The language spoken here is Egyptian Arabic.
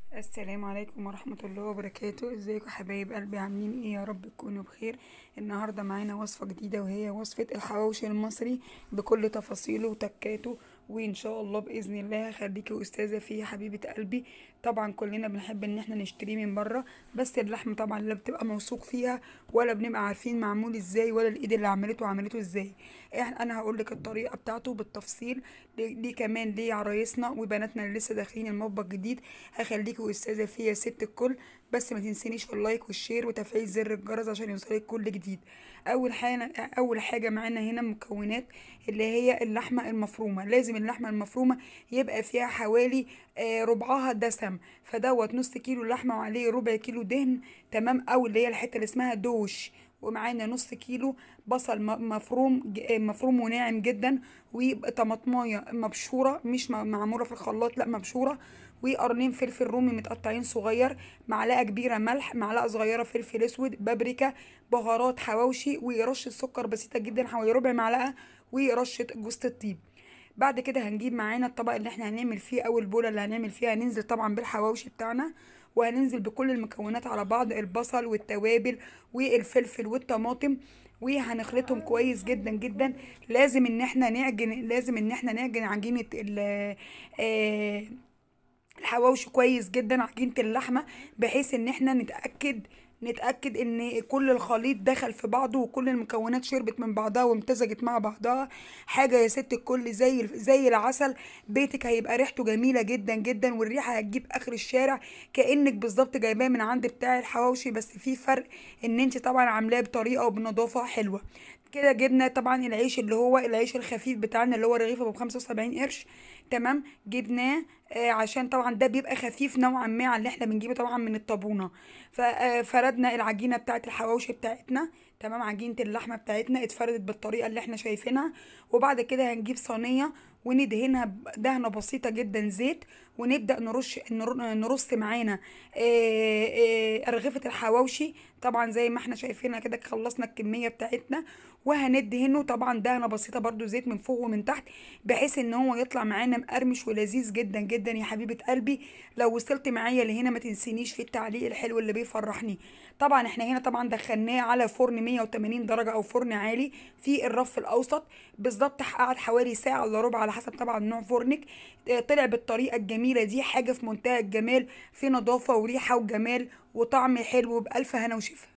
السلام عليكم ورحمة الله وبركاته ازيكم يا حبايب قلبي عاملين ايه يا رب تكونوا بخير النهاردة معانا وصفة جديدة وهي وصفة الحواوشي المصري بكل تفاصيله وتكاته وان شاء الله باذن الله هخليكي استاذة فيه حبيبة قلبي طبعا كلنا بنحب ان احنا نشتريه من بره بس اللحمة طبعا لا بتبقى موثوق فيها ولا بنبقى عارفين معمول ازاي ولا الايد اللي عملته عملته ازاي احنا انا هقولك الطريقة بتاعته بالتفصيل دي كمان ليه عرايسنا وبناتنا اللي لسه داخلين المطبخ جديد هخليكي استاذة فيه يا ست الكل بس ما تنسينيش في اللايك والشير وتفعيل زر الجرس عشان يوصلك كل جديد اول حاجه اول حاجه معانا هنا مكونات اللي هي اللحمه المفرومه لازم اللحمه المفرومه يبقى فيها حوالي آه ربعها دسم فدوت نص كيلو لحمه وعليه ربع كيلو دهن تمام او اللي هي الحته اللي اسمها دوش ومعانا نص كيلو بصل مفروم مفروم وناعم جدا وطماطمايه مبشوره مش معموله في الخلاط لا مبشوره وقرنين فلفل رومي متقطعين صغير معلقه كبيره ملح معلقه صغيره فلفل اسود بابريكا بهارات حواوشي ورشه سكر بسيطه جدا حوالي ربع معلقه ورشه جوز الطيب بعد كده هنجيب معانا الطبق اللي احنا هنعمل فيه او البوله اللي هنعمل فيها هننزل طبعا بالحواوشي بتاعنا وهننزل بكل المكونات على بعض البصل والتوابل والفلفل والطماطم وهنخلطهم كويس جدا جدا لازم ان احنا نعجن لازم ان احنا نعجن عجينه آه الحواوشي كويس جدا عجينه اللحمه بحيث ان احنا نتاكد نتاكد ان كل الخليط دخل في بعضه وكل المكونات شربت من بعضها وامتزجت مع بعضها حاجه يا ست الكل زي زي العسل بيتك هيبقى ريحته جميله جدا جدا والريحه هتجيب اخر الشارع كانك بالظبط جايباه من عند بتاع الحواوشي بس في فرق ان انت طبعا عاملاه بطريقه وبنظافه حلوه كده جبنا طبعا العيش اللي هو العيش الخفيف بتاعنا اللي هو رغيف ابو 75 قرش تمام جبناه آه عشان طبعا ده بيبقى خفيف نوعا ما على اللي احنا بنجيبه طبعا من الطابونه ففردنا العجينه بتاعه الحواوشي بتاعتنا تمام عجينه اللحمه بتاعتنا اتفردت بالطريقه اللي احنا شايفينها وبعد كده هنجيب صينيه وندهنها دهنه بسيطه جدا زيت ونبدا نرش نرص معانا ارغفه الحواوشي طبعا زي ما احنا شايفينها كده خلصنا الكميه بتاعتنا وهندهنه طبعا دهنه بسيطه برده زيت من فوق ومن تحت بحيث ان هو يطلع معانا مقرمش ولذيذ جدا جدا يا حبيبه قلبي لو وصلت معايا لهنا ما تنسينيش في التعليق الحلو اللي بيفرحني طبعا احنا هنا طبعا دخلناه على فرن 180 درجه او فرن عالي في الرف الاوسط بالظبط قعد حوالي ساعه الا ربع على حسب طبعا نوع فرنك طلع بالطريقه الجميله دي حاجه في منتهى الجمال في نظافه وريحه وجمال وطعم حلو بالف هنا وشفا